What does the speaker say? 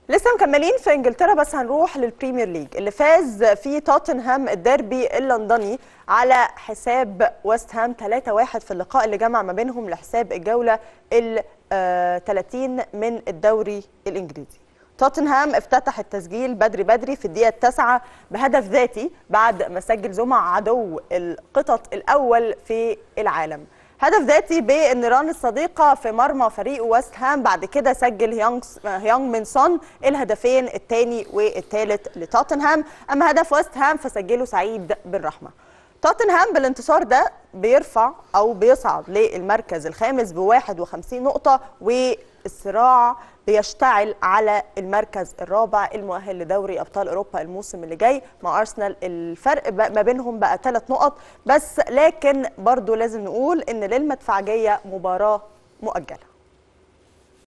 لسه مكملين في انجلترا بس هنروح للبريمير ليج اللي فاز فيه توتنهام الديربي اللندني على حساب ويست هام 3-1 في اللقاء اللي جمع ما بينهم لحساب الجوله ال 30 من الدوري الانجليزي. توتنهام افتتح التسجيل بدري بدري في الدقيقه التاسعه بهدف ذاتي بعد ما سجل زوما عدو القطط الاول في العالم. هدف ذاتي بالنيران الصديقه في مرمى فريق ويست هام بعد كده سجل هيونغ هيونغ من سون الهدفين الثاني والثالث لتوتنهام اما هدف ويست هام فسجله سعيد بالرحمه توتنهام بالانتصار ده بيرفع او بيصعد للمركز الخامس ب 51 نقطه والصراع بيشتعل على المركز الرابع المؤهل لدوري ابطال اوروبا الموسم اللي جاي مع ارسنال الفرق ما بينهم بقى ثلاث نقط بس لكن برضو لازم نقول ان للمدفعجيه مباراه مؤجله